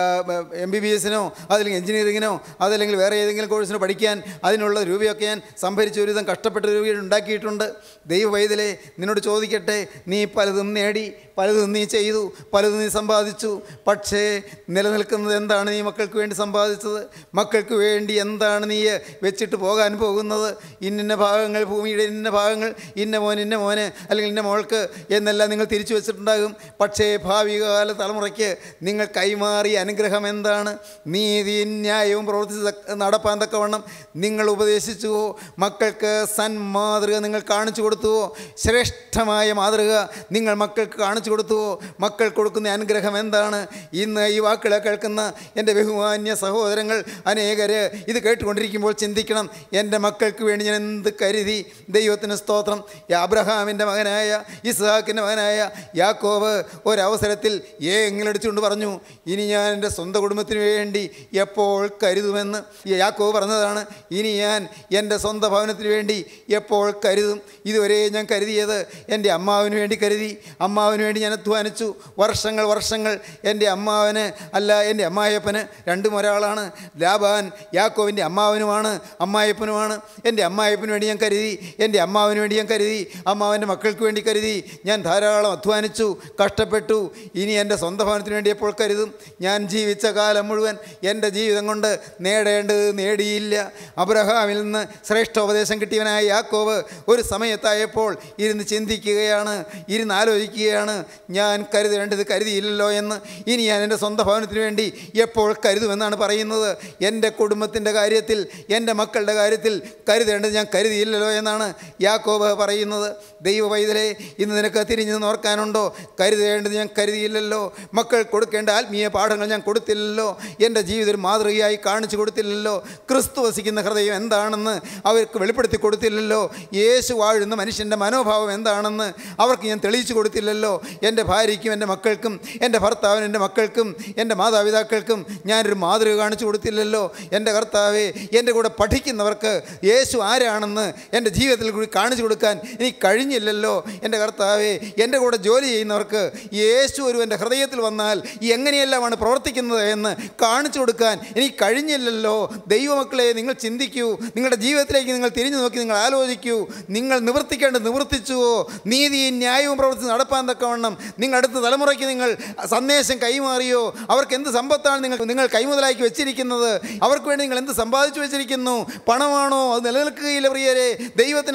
എം ബി ബി എസിനോ അതല്ലെങ്കിൽ എഞ്ചിനീയറിങ്ങിനോ അതല്ലെങ്കിൽ വേറെ ഏതെങ്കിലും കോഴ്സിനോ പഠിക്കാൻ അതിനുള്ള രൂപയൊക്കെ ഞാൻ സംഭരിച്ച് ഒരുവിധം കഷ്ടപ്പെട്ട രൂപ ഉണ്ടാക്കിയിട്ടുണ്ട് ദൈവവൈതലെ നിന്നോട് ചോദിക്കട്ടെ നീ പലതും നേടി പലതും നീ ചെയ്തു പലതും നീ സമ്പാദിച്ചു പക്ഷേ നിലനിൽക്കുന്നത് എന്താണ് നീ മക്കൾക്ക് വേണ്ടി സമ്പാദിച്ചത് മക്കൾക്ക് വേണ്ടി എന്താണ് നീ വെച്ചിട്ട് പോകാൻ പോകുന്നത് ഇന്നിന്ന ഭാഗങ്ങൾ ഭൂമിയുടെ ഇന്ന ഭാഗങ്ങൾ ഇന്ന മോൻ ഇന്ന മോന് അല്ലെങ്കിൽ ഇന്ന മോൾക്ക് എന്നെല്ലാം നിങ്ങൾ തിരിച്ചു വെച്ചിട്ടുണ്ടാകും പക്ഷേ ഭാവികാല തലമുറയ്ക്ക് നിങ്ങൾ കൈമാറിയ അനുഗ്രഹം എന്താണ് നീതി ന്യായവും പ്രവർത്തിച്ച് തക്ക- നടപ്പാൻ തക്കവണ്ണം നിങ്ങൾ ഉപദേശിച്ചുവോ മക്കൾക്ക് സന്മാതൃക നിങ്ങൾ കാണിച്ചു കൊടുത്തുവോ ശ്രേഷ്ഠമായ മാതൃക നിങ്ങൾ മക്കൾക്ക് കാണിച്ചു കൊടുത്തുവോ മക്കൾ കൊടുക്കുന്ന അനുഗ്രഹം എന്താണ് ഇന്ന് ഈ വാക്കുകളെ കേൾക്കുന്ന എൻ്റെ ബഹുമാന്യ സഹോദരങ്ങൾ അനേകര് ഇത് കേട്ടുകൊണ്ടിരിക്കുമ്പോൾ ചിന്തിക്കണം എൻ്റെ മക്കൾക്ക് വേണ്ടി ഞാൻ എന്ത് കരുതി ദൈവത്തിന് സ്തോത്രം ഈ അബ്രഹാമിൻ്റെ മകനായ ഇസ്ഹാക്കിൻ്റെ മകനായ യാക്കോബ് ഒരവസരത്തിൽ ഏ എങ്ങിലടിച്ചുകൊണ്ട് പറഞ്ഞു ഇനി ഞാൻ എൻ്റെ സ്വന്തം കുടുംബത്തിന് വേണ്ടി എപ്പോൾ കരുതുമെന്ന് ഈ യാക്കോബ് പറഞ്ഞതാണ് ഇനി ഞാൻ എൻ്റെ സ്വന്തം ഭവനത്തിന് വേണ്ടി എപ്പോൾ കരുതും ഇതുവരെ ഞാൻ കരുതിയത് എൻ്റെ അമ്മാവിന് വേണ്ടി കരുതി അമ്മാവിന് വേണ്ടി ഞാൻ അധ്വാനിച്ചു വർഷങ്ങൾ വർഷങ്ങൾ എൻ്റെ അമ്മാവന് അല്ല എൻ്റെ അമ്മായപ്പന് രണ്ടും ഒരാളാണ് ലാബാൻ യാക്കോവിൻ്റെ അമ്മാവനുമാണ് അമ്മായപ്പനുമാണ് എൻ്റെ അമ്മായപ്പന് വേണ്ടി ഞാൻ കരുതി എൻ്റെ അമ്മാവിന് വേണ്ടി ഞാൻ കരുതി അമ്മാവൻ്റെ മക്കൾക്ക് വേണ്ടി കരുതി ഞാൻ ധാരാളം അധ്വാനിച്ചു കഷ്ടപ്പെട്ടു ഇനി എൻ്റെ സ്വന്തം ഭവനത്തിന് വേണ്ടി എപ്പോൾ കരുതും ഞാൻ ജീവിച്ച കാലം മുഴുവൻ എൻ്റെ ജീവിതം കൊണ്ട് നേടേണ്ടത് നേടിയില്ല അബ്രഹാമിൽ നിന്ന് ശ്രേഷ്ഠോപദേശം കിട്ടിയവനായ യാക്കോവ് ഒരു സമയത്തായപ്പോൾ ഇരുന്ന് ചിന്തിക്കുകയാണ് ഇരുന്ന് ആലോചിക്കുകയാണ് ഞാൻ കരുതേണ്ടത് കരുതിയില്ലല്ലോ എന്ന് ഇനി ഞാൻ എൻ്റെ സ്വന്തം ഭവനത്തിന് വേണ്ടി എപ്പോൾ കരുതുമെന്നാണ് പറയുന്നത് എൻ്റെ കുടുംബത്തിൻ്റെ കാര്യത്തിൽ എൻ്റെ മക്കളുടെ കാര്യത്തിൽ കരുതേണ്ടത് ഞാൻ കരുതിയില്ലല്ലോ എന്നാണ് യാക്കോബ് പറയുന്നത് ദൈവ പൈതലെ ഇന്ന് നിനക്ക് തിരിഞ്ഞു നോർക്കാനുണ്ടോ കരുതേണ്ടത് ഞാൻ കരുതിയില്ലല്ലോ മക്കൾ കൊടുക്കേണ്ട ആത്മീയ പാഠങ്ങൾ ഞാൻ കൊടുത്തില്ലല്ലോ എൻ്റെ ജീവിതം ഒരു മാതൃകയായി കാണിച്ചു കൊടുത്തില്ലല്ലോ ക്രിസ്തു വസിക്കുന്ന ഹൃദയം എന്താണെന്ന് അവർക്ക് വെളിപ്പെടുത്തി കൊടുത്തില്ലല്ലോ യേശു വാഴുന്ന മനുഷ്യൻ്റെ മനോഭാവം എന്താണെന്ന് അവർക്ക് ഞാൻ തെളിയിച്ചു കൊടുത്തില്ലല്ലോ എൻ്റെ ഭാര്യയ്ക്കും എൻ്റെ മക്കൾക്കും എൻ്റെ ഭർത്താവിനും എൻ്റെ മക്കൾക്കും എൻ്റെ മാതാപിതാക്കൾക്കും ഞാനൊരു മാതൃക കാണിച്ചു കൊടുത്തില്ലല്ലോ എൻ്റെ കർത്താവെ എൻ്റെ കൂടെ പഠിക്കുന്നവർക്ക് യേശു ആരാണെന്ന് എൻ്റെ ജീവിതത്തിൽ കൂടി കാണിച്ചു കൊടുക്കാൻ എനിക്ക് കഴിഞ്ഞില്ലല്ലോ എൻ്റെ കർത്താവെ എൻ്റെ കൂടെ ജോലി ചെയ്യുന്നവർക്ക് യേശു ഒരു എൻ്റെ ഹൃദയത്തിൽ വന്നാൽ ഈ എങ്ങനെയെല്ലാമാണ് പ്രവർത്തിക്കുന്നത് എന്ന് കാണിച്ചു കൊടുക്കാൻ എനിക്ക് കഴിഞ്ഞില്ലല്ലോ ദൈവമക്കളെ നിങ്ങൾ ചിന്തിക്കൂ നിങ്ങളുടെ ജീവിതത്തിലേക്ക് നിങ്ങൾ തിരിഞ്ഞു നോക്കി നിങ്ങൾ ആലോചിക്കൂ നിങ്ങൾ നിവർത്തിക്കേണ്ടത് നിവർത്തിച്ചുവോ നീതിയും ന്യായവും പ്രവർത്തിച്ച് നടപ്പാൻ തക്കവണ്ണം നിങ്ങൾ അടുത്ത തലമുറയ്ക്ക് നിങ്ങൾ സന്ദേശം കൈമാറിയോ അവർക്ക് എന്ത് സമ്പത്താണ് നിങ്ങൾ നിങ്ങൾ കൈമുതലാക്കി വെച്ചിരിക്കുന്നത് അവർക്ക് വേണ്ടി നിങ്ങൾ എന്ത് സമ്പാദിച്ചു വെച്ചിരിക്കുന്നു പണമാണോ അത് നിലനിൽക്കുകയില്ല പ്രിയരെ ദൈവത്തിന് സ്തോത്രം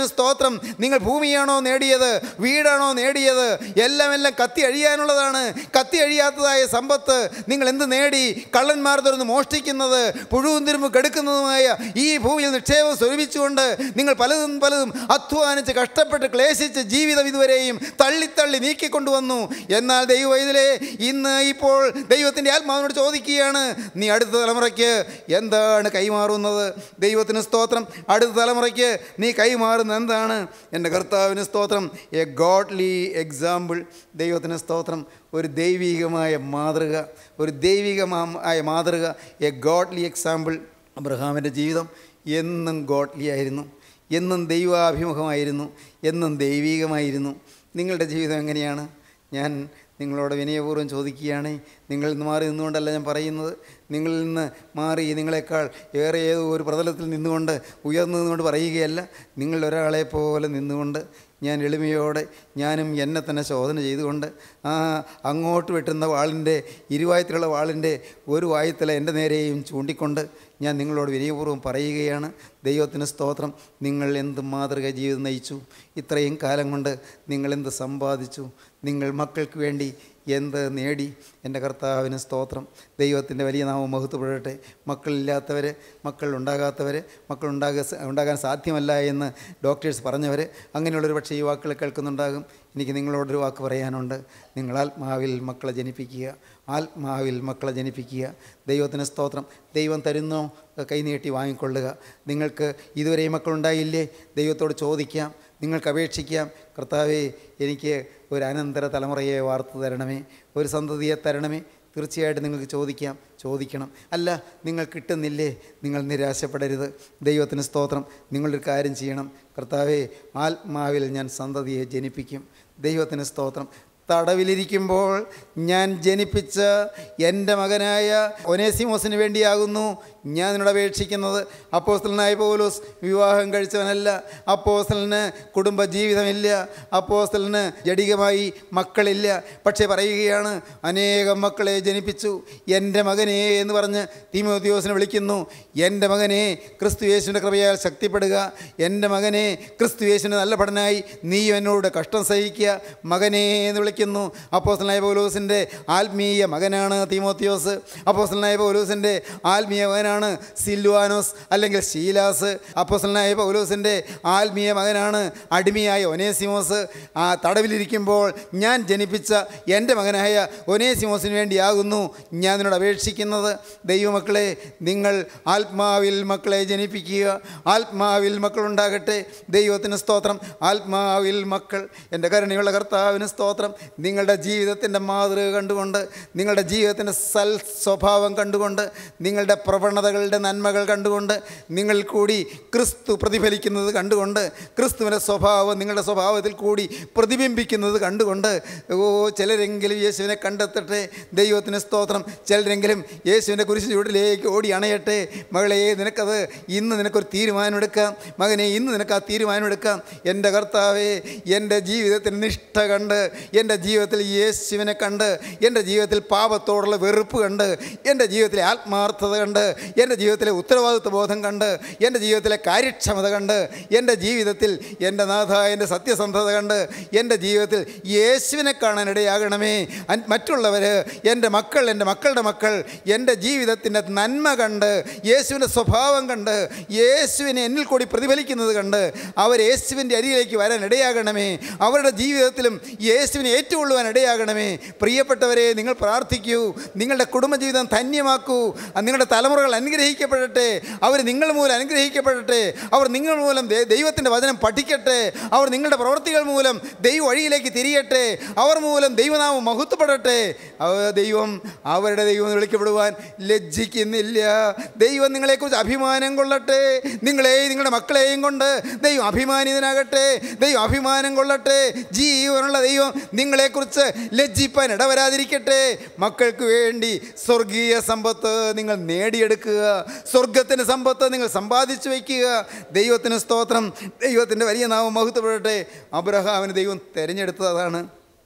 സ്തോത്രം നിങ്ങൾ ഭൂമിയാണോ നേടിയത് വീടാണോ നേടിയത് എല്ലാം എല്ലാം കത്തി അഴിയാനുള്ളതാണ് കത്തി അഴിയാത്തതായ സമ്പത്ത് നിങ്ങൾ എന്ത് നേടി കള്ളന്മാർ തുറന്ന് മോഷ്ടിക്കുന്നത് പുഴുവും തിരുമ്പ് കെടുക്കുന്നതുമായ ഈ ഭൂമിയിൽ നിക്ഷേപം സ്വരൂപിച്ചുകൊണ്ട് നിങ്ങൾ പലതും പലതും അധ്വാനിച്ച് കഷ്ടപ്പെട്ട് ക്ലേശിച്ച് ജീവിതം ഇതുവരെയും തള്ളിത്തള്ളി നീക്കിക്കൊണ്ടുവന്നു എന്നാൽ ദൈവവൈതലേ ഇന്ന് ഇപ്പോൾ ദൈവത്തിൻ്റെ ആത്മാവിനോട് ചോദിക്കുകയാണ് നീ അടുത്ത തലമുറയ്ക്ക് എന്താണ് കൈമാറുന്നത് ദൈവത്തിന് സ്തോത്രം അടുത്ത തലമുറയ്ക്ക് നീ കൈമാറുന്നത് എന്താണ് എൻ്റെ കർത്താവിന് സ്തോത്രം എ ഗോഡ്ലി എക്സാമ്പിൾ ദൈവത്തിന് സ്തോത്രം ഒരു ദൈവികമായ മാതൃക ഒരു ദൈവികമായ മാതൃക എ ഗോഡ്ലി എക്സാമ്പിൾ അബ്രഹാമിൻ്റെ ജീവിതം എന്നും ഗോഡ്ലി ആയിരുന്നു എന്നും ദൈവാഭിമുഖമായിരുന്നു എന്നും ദൈവീകമായിരുന്നു നിങ്ങളുടെ ജീവിതം എങ്ങനെയാണ് ഞാൻ നിങ്ങളോട് വിനയപൂർവ്വം ചോദിക്കുകയാണ് നിങ്ങളിൽ നിന്ന് മാറി നിന്നുകൊണ്ടല്ല ഞാൻ പറയുന്നത് നിങ്ങളിൽ നിന്ന് മാറി നിങ്ങളെക്കാൾ ഏറെ ഏതോ ഒരു പ്രതലത്തിൽ നിന്നുകൊണ്ട് ഉയർന്നു നിന്നുകൊണ്ട് പറയുകയല്ല നിങ്ങൾ ഒരാളെ പോലെ നിന്നുകൊണ്ട് ഞാൻ എളിമയോടെ ഞാനും എന്നെ തന്നെ ശോധന ചെയ്തുകൊണ്ട് ആ അങ്ങോട്ട് വെട്ടുന്ന വാളിൻ്റെ ഇരുവായത്തിലുള്ള വാളിൻ്റെ ഒരു വായത്തില എൻ്റെ നേരെയും ചൂണ്ടിക്കൊണ്ട് ഞാൻ നിങ്ങളോട് വിനയപൂർവ്വം പറയുകയാണ് ദൈവത്തിന് സ്തോത്രം നിങ്ങൾ എന്ത് മാതൃക ജീവിതം നയിച്ചു ഇത്രയും കാലം കൊണ്ട് നിങ്ങൾ എന്ത് സമ്പാദിച്ചു നിങ്ങൾ മക്കൾക്ക് വേണ്ടി എന്ത് നേടി എൻ്റെ കർത്താവിന് സ്തോത്രം ദൈവത്തിൻ്റെ വലിയ നാമം മഹത്വപ്പെടട്ടെ മക്കളില്ലാത്തവർ മക്കൾ ഉണ്ടാകാത്തവർ മക്കൾ ഉണ്ടാകാൻ ഉണ്ടാകാൻ സാധ്യമല്ല എന്ന് ഡോക്ടേഴ്സ് പറഞ്ഞവർ അങ്ങനെയുള്ളൊരു പക്ഷേ ഈ വാക്കുകൾ കേൾക്കുന്നുണ്ടാകും എനിക്ക് നിങ്ങളോടൊരു വാക്ക് പറയാനുണ്ട് നിങ്ങൾ ആത്മാവിൽ മക്കളെ ജനിപ്പിക്കുക ആത്മാവിൽ മക്കളെ ജനിപ്പിക്കുക ദൈവത്തിന് സ്തോത്രം ദൈവം തരുന്നോ കൈനീട്ടി വാങ്ങിക്കൊള്ളുക നിങ്ങൾക്ക് ഇതുവരെ മക്കളുണ്ടായില്ലേ ദൈവത്തോട് ചോദിക്കാം നിങ്ങൾക്ക് അപേക്ഷിക്കാം കർത്താവേ എനിക്ക് ഒരു അനന്തര തലമുറയെ വാർത്തു തരണമേ ഒരു സന്തതിയെ തരണമേ തീർച്ചയായിട്ടും നിങ്ങൾക്ക് ചോദിക്കാം ചോദിക്കണം അല്ല നിങ്ങൾ കിട്ടുന്നില്ലേ നിങ്ങൾ നിരാശപ്പെടരുത് ദൈവത്തിന് സ്തോത്രം നിങ്ങളൊരു കാര്യം ചെയ്യണം കർത്താവേ ആത്മാവിൽ ഞാൻ സന്തതിയെ ജനിപ്പിക്കും ദൈവത്തിന് സ്തോത്രം തടവിലിരിക്കുമ്പോൾ ഞാൻ ജനിപ്പിച്ച എൻ്റെ മകനായ ഒനേസിമോസിന് വേണ്ടിയാകുന്നു ഞാൻ നിന്നോട് അപേക്ഷിക്കുന്നത് അപ്പോസ്റ്റലനായ പൗലോസ് വിവാഹം കഴിച്ചവനല്ല അപ്പോസ്റ്റലിന് കുടുംബ ജീവിതമില്ല അപ്പോസ്റ്റലിന് ജടികമായി മക്കളില്ല പക്ഷേ പറയുകയാണ് അനേകം മക്കളെ ജനിപ്പിച്ചു എൻ്റെ മകനെ എന്ന് പറഞ്ഞ് തീമോത്യോസിനെ വിളിക്കുന്നു എൻ്റെ മകനെ ക്രിസ്തു യേശുവിൻ്റെ കൃപയാൽ ശക്തിപ്പെടുക എൻ്റെ മകനെ ക്രിസ്തു യേശുവിൻ്റെ നല്ല പഠനമായി നീ എന്നോട് കഷ്ടം സഹിക്കുക മകനെ എന്ന് വിളിക്കുന്നു അപ്പോസ്റ്റലായ പൗലോസിൻ്റെ ആത്മീയ മകനാണ് തീമോത്യോസ് അപ്പോസ്റ്റലായ പൗലോസിൻ്റെ ആത്മീയ മകനാണ് സിൽവാനോസ് അല്ലെങ്കിൽ ശീലാസ് അപ്പോസ്റ്റലായ പൗലോസിൻ്റെ ആത്മീയ മകനാണ് അടിമയായ ഒനേസിമോസ് ആ തടവിലിരിക്കുമ്പോൾ ഞാൻ ജനിപ്പിച്ച എൻ്റെ മകനായ ഒനേസിമോസിന് വേണ്ടിയാകുന്നു ഞാൻ നിന്നോട് അപേക്ഷിക്കുന്നത് ദൈവമക്കളെ നിങ്ങൾ ആത്മാവിൽ മക്കളെ ജനിപ്പിക്കുക ആത്മാവിൽ മക്കളുണ്ടാകട്ടെ ദൈവത്തിന് സ്തോത്രം ആത്മാവിൽ മക്കൾ എൻ്റെ കരുണയുള്ള കർത്താവിന് സ്തോത്രം നിങ്ങളുടെ ജീവിതത്തിൻ്റെ മാതൃക കണ്ടുകൊണ്ട് നിങ്ങളുടെ ജീവിതത്തിൻ്റെ സൽ സ്വഭാവം കണ്ടുകൊണ്ട് നിങ്ങളുടെ പ്രവണതകളുടെ നന്മകൾ കണ്ടുകൊണ്ട് നിങ്ങൾ കൂടി ക്രിസ്തു പ്രതിഫലിക്കുന്നത് കണ്ടുകൊണ്ട് ക്രിസ്തുവിൻ്റെ സ്വഭാവം നിങ്ങളുടെ സ്വഭാവത്തിൽ കൂടി പ്രതിബിംബിക്കുന്നത് കണ്ടുകൊണ്ട് ഓ ചിലരെങ്കിലും യേശുവിനെ കണ്ടെത്തട്ടെ ദൈവത്തിന് സ്തോത്രം ചിലരെങ്കിലും യേശുവിൻ്റെ കുരിശ് ചൂടിലേക്ക് ഓടി അണയട്ടെ മകളെ നിനക്കത് ഇന്ന് നിനക്കൊരു തീരുമാനമെടുക്കാം മകനെ ഇന്ന് നിനക്ക് ആ തീരുമാനമെടുക്കാം എൻ്റെ കർത്താവേ എൻ്റെ ജീവിതത്തിൽ നിഷ്ഠ കണ്ട് എൻ്റെ ജീവിതത്തിൽ യേശുവിനെ കണ്ട് എൻ്റെ ജീവിതത്തിൽ പാപത്തോടുള്ള വെറുപ്പ് കണ്ട് എൻ്റെ ജീവിതത്തിലെ ആത്മാർത്ഥത കണ്ട് എൻ്റെ ജീവിതത്തിലെ ഉത്തരവാദിത്വ ബോധം കണ്ട് എൻ്റെ ജീവിതത്തിലെ കാര്യക്ഷമത കണ്ട് എൻ്റെ ജീവിതത്തിൽ എൻ്റെ നാഥ എൻ്റെ സത്യസന്ധത കണ്ട് എൻ്റെ ജീവിതത്തിൽ യേശുവിനെ കാണാനിടയാകണമേ അൻ- മറ്റുള്ളവർ എൻ്റെ മക്കൾ എൻ്റെ മക്കളുടെ മക്കൾ എൻ്റെ ജീവിതത്തിൻ്റെ നന്മ കണ്ട് യേശുവിൻ്റെ സ്വഭാവം കണ്ട് യേശുവിനെ എന്നിൽ കൂടി പ്രതിഫലിക്കുന്നത് കണ്ട് അവർ യേശുവിൻ്റെ അരിയിലേക്ക് വരാൻ ഇടയാകണമേ അവരുടെ ജീവിതത്തിലും യേശുവിനെ ഏറ്റുകൊള്ളുവാൻ ഇടയാകണമേ പ്രിയപ്പെട്ടവരെ നിങ്ങൾ പ്രാർത്ഥിക്കൂ നിങ്ങളുടെ കുടുംബജീവിതം ധന്യമാക്കൂ അത് നിങ്ങളുടെ തലമുറകൾ അനുഗ്രഹിക്കപ്പെടട്ടെ അവർ നിങ്ങൾ മൂലം അനുഗ്രഹിക്കപ്പെടട്ടെ അവർ നിങ്ങൾ മൂലം ദൈ- ദൈവത്തിൻ്റെ വചനം പഠിക്കട്ടെ അവർ നിങ്ങളുടെ പ്രവൃത്തികൾ മൂലം ദൈവ വഴിയിലേക്ക് തിരിയട്ടെ അവർ മൂലം ദൈവനാമം മഹത്വപ്പെടട്ടെ അവ- ദൈവം അവരുടെ ദൈവം എന്ന് വിളിക്കപ്പെടുവാൻ ലജ്ജിക്കുന്നില്ല ദൈവം നിങ്ങളെക്കുറിച്ച് അഭിമാനം കൊള്ളട്ടെ നിങ്ങളെയും നിങ്ങളുടെ മക്കളെയും കൊണ്ട് ദൈവം അഭിമാനിതനാകട്ടെ ദൈവം അഭിമാനം കൊള്ളട്ടെ ജീവനുള്ള ദൈവം നിങ്ങളെക്കുറിച്ച് ലജ്ജിപ്പാൻ ഇടവരാതിരിക്കട്ടെ മക്കൾക്ക് വേണ്ടി സ്വർഗീയ സമ്പത്ത് നിങ്ങൾ നേടിയെടുക്കുക സ്വർഗത്തിൻ്റെ സമ്പത്ത് നിങ്ങൾ സമ്പാദിച്ചു വയ്ക്കുക ദൈവത്തിന് സ്തോത്രം ദൈവത്തിൻ്റെ വലിയ നാമം മഹത്വപ്പെടട്ടെ അബ്രഹാമിന് ദൈവം തിരഞ്ഞെടുത്തതാണ്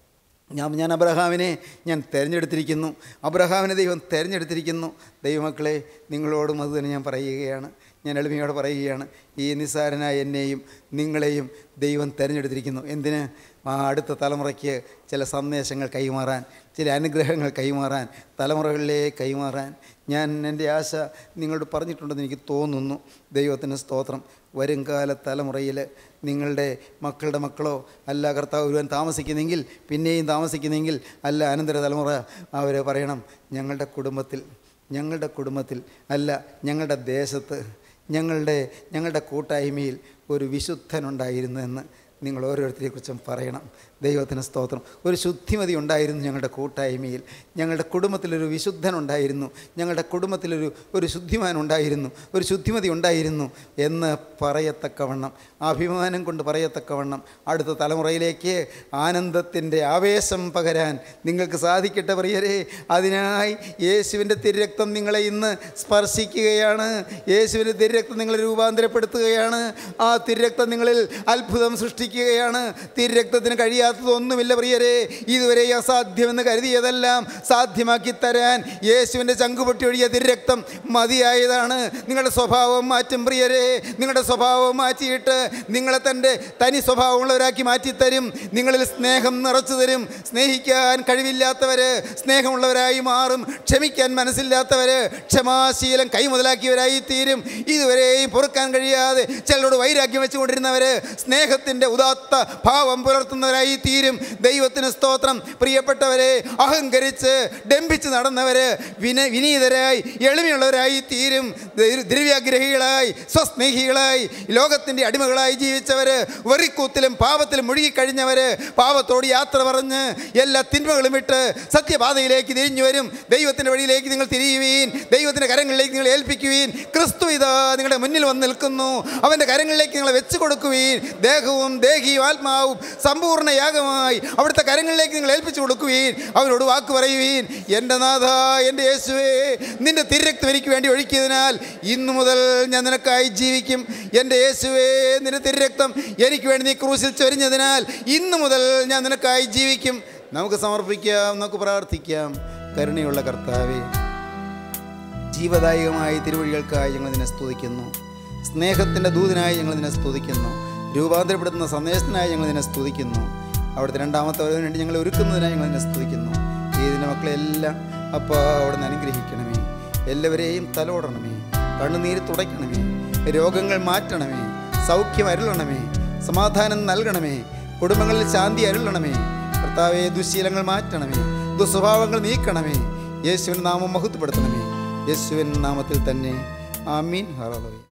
ഞാൻ ഞാൻ അബ്രഹാമിനെ ഞാൻ തിരഞ്ഞെടുത്തിരിക്കുന്നു അബ്രഹാമിനെ ദൈവം തിരഞ്ഞെടുത്തിരിക്കുന്നു ദൈവമക്കളെ നിങ്ങളോടും അത് തന്നെ ഞാൻ പറയുകയാണ് ഞാൻ എളിമയോടെ പറയുകയാണ് ഈ നിസ്സാരനായ എന്നെയും നിങ്ങളെയും ദൈവം തിരഞ്ഞെടുത്തിരിക്കുന്നു എന്തിന് ആ അടുത്ത തലമുറയ്ക്ക് ചില സന്ദേശങ്ങൾ കൈമാറാൻ ചില അനുഗ്രഹങ്ങൾ കൈമാറാൻ തലമുറകളിലേക്ക് കൈമാറാൻ ഞാൻ എൻ്റെ ആശ നിങ്ങളോട് പറഞ്ഞിട്ടുണ്ടെന്ന് എനിക്ക് തോന്നുന്നു ദൈവത്തിന് സ്തോത്രം വരുംകാല തലമുറയിൽ നിങ്ങളുടെ മക്കളുടെ മക്കളോ അല്ല കർത്താവ് ഒരുവൻ താമസിക്കുന്നെങ്കിൽ പിന്നെയും താമസിക്കുന്നെങ്കിൽ അല്ല അനന്തര തലമുറ അവർ പറയണം ഞങ്ങളുടെ കുടുംബത്തിൽ ഞങ്ങളുടെ കുടുംബത്തിൽ അല്ല ഞങ്ങളുടെ ദേശത്ത് ഞങ്ങളുടെ ഞങ്ങളുടെ കൂട്ടായ്മയിൽ ഒരു വിശുദ്ധനുണ്ടായിരുന്നു എന്ന് നിങ്ങൾ ഓരോരുത്തരെക്കുറിച്ചും പറയണം ദൈവത്തിന് സ്തോത്രം ഒരു ശുദ്ധിമതി ഉണ്ടായിരുന്നു ഞങ്ങളുടെ കൂട്ടായ്മയിൽ ഞങ്ങളുടെ കുടുംബത്തിലൊരു വിശുദ്ധനുണ്ടായിരുന്നു ഞങ്ങളുടെ കുടുംബത്തിലൊരു ഒരു ശുദ്ധിമാൻ ഉണ്ടായിരുന്നു ഒരു ശുദ്ധിമതി ഉണ്ടായിരുന്നു എന്ന് പറയത്തക്കവണ്ണം അഭിമാനം കൊണ്ട് പറയത്തക്കവണ്ണം അടുത്ത തലമുറയിലേക്ക് ആനന്ദത്തിൻ്റെ ആവേശം പകരാൻ നിങ്ങൾക്ക് സാധിക്കട്ടെ പ്രിയരെ അതിനായി യേശുവിൻ്റെ തിരുരക്തം നിങ്ങളെ ഇന്ന് സ്പർശിക്കുകയാണ് യേശുവിൻ്റെ തിരുരക്തം നിങ്ങളെ രൂപാന്തരപ്പെടുത്തുകയാണ് ആ തിരുരക്തം നിങ്ങളിൽ അത്ഭുതം സൃഷ്ടിക്കുകയാണ് തിരുരക്തത്തിന് കഴിയാത്തതൊന്നുമില്ല പ്രിയരെ ഇതുവരെ അസാധ്യമെന്ന് കരുതിയതെല്ലാം സാധ്യമാക്കി തരാൻ യേശുവിൻ്റെ ചങ്കുപൊട്ടി ഒഴിയ തിരുരക്തം മതിയായതാണ് നിങ്ങളുടെ സ്വഭാവം മാറ്റും പ്രിയരെ നിങ്ങളുടെ സ്വഭാവം മാറ്റിയിട്ട് നിങ്ങളെ തൻ്റെ തനി സ്വഭാവമുള്ളവരാക്കി മാറ്റിത്തരും നിങ്ങളിൽ സ്നേഹം നിറച്ചു തരും സ്നേഹിക്കാൻ കഴിവില്ലാത്തവർ സ്നേഹമുള്ളവരായി മാറും ക്ഷമിക്കാൻ മനസ്സില്ലാത്തവർ ക്ഷമാശീലം കൈമുതലാക്കിയവരായി തീരും ഇതുവരെയും പൊറുക്കാൻ കഴിയാതെ ചിലരോട് വൈരാഗ്യം വെച്ചുകൊണ്ടിരുന്നവർ സ്നേഹത്തിൻ്റെ ഉദാത്ത ഭാവം പുലർത്തുന്നവരായി തീരും ദൈവത്തിന് സ്തോത്രം പ്രിയപ്പെട്ടവരെ അഹങ്കരിച്ച് ഡംഭിച്ച് നടന്നവര് വിന വിനീതരായി എളിമയുള്ളവരായി തീരും ദ്ര- ദ്രവ്യാഗ്രഹികളായി സ്വസ്നേഹികളായി ലോകത്തിൻ്റെ അടിമകളായി ജീവിച്ചവര് വെറിക്കൂത്തിലും പാപത്തിലും മുഴുകിക്കഴിഞ്ഞവര് പാപത്തോട് യാത്ര പറഞ്ഞ് എല്ലാ തിന്മകളും വിട്ട് സത്യപാതയിലേക്ക് തിരിഞ്ഞു വരും ദൈവത്തിൻ്റെ വഴിയിലേക്ക് നിങ്ങൾ തിരിയുവീൻ ദൈവത്തിൻ്റെ കരങ്ങളിലേക്ക് നിങ്ങൾ ഏൽപ്പിക്കുവീൻ ക്രിസ്തു ഇതാ നിങ്ങളുടെ മുന്നിൽ വന്ന് നിൽക്കുന്നു അവൻ്റെ കരങ്ങളിലേക്ക് നിങ്ങൾ വെച്ചു കൊടുക്കുവീൻ ദേഹവും ദേഹിയും ആത്മാവും സമ്പൂർണ്ണ യാഗമായി അവിടുത്തെ കരങ്ങളിലേക്ക് നിങ്ങൾ ഏൽപ്പിച്ചു കൊടുക്കുവീൻ അവനോട് വാക്ക് പറയുവീൻ എൻ്റെ നാഥ എൻ്റെ യേശുവേ നിന്റെ തിരക്തം എനിക്ക് വേണ്ടി ഒഴുക്കിയതിനാൽ ഇന്നു മുതൽ ഞാൻ നിനക്കായി ജീവിക്കും എൻ്റെ യേശുവേ നിന്റെ തിരക്തം എനിക്ക് വേണ്ടി നീ ക്രൂശിൽ ചൊരിഞ്ഞതിനാൽ ഇന്നു മുതൽ ഞാൻ നിനക്കായി ജീവിക്കും നമുക്ക് സമർപ്പിക്കാം നമുക്ക് പ്രാർത്ഥിക്കാം കരുണയുള്ള കർത്താവേ ജീവദായകമായ തിരുവഴികൾക്കായി ഞങ്ങൾ നിന്നെ സ്തുതിക്കുന്നു സ്നേഹത്തിൻ്റെ ദൂതനായി ഞങ്ങൾ നിന്നെ സ്തുതിക്കുന്നു രൂപാന്തരപ്പെടുത്തുന്ന സന്ദേശത്തിനായി ഞങ്ങൾ നിന്നെ സ്തുതിക്കുന്നു അവിടുത്തെ രണ്ടാമത്തെ വരവിന് വേണ്ടി ഞങ്ങൾ ഒരുക്കുന്നതിനായി ഞങ്ങൾ നിന്നെ സ്തുതിക്കുന്നു ഇതിൻ്റെ മക്കളെല്ലാം അപ്പോൾ അവിടെ നിന്ന് അനുഗ്രഹിക്കണമേ എല്ലാവരെയും തലോടണമേ കണ്ണുനീര് തുടയ്ക്കണമേ രോഗങ്ങൾ മാറ്റണമേ സൗഖ്യം അരുളണമേ സമാധാനം നൽകണമേ കുടുംബങ്ങളിൽ ശാന്തി അരുളണമേ കർത്താവെ ദുശീലങ്ങൾ മാറ്റണമേ ദുസ്വഭാവങ്ങൾ നീക്കണമേ യേശുവിൻ നാമം മഹത്വപ്പെടുത്തണമേ യേശുവിൻ നാമത്തിൽ തന്നെ ആമീൻ ഹറോളവേ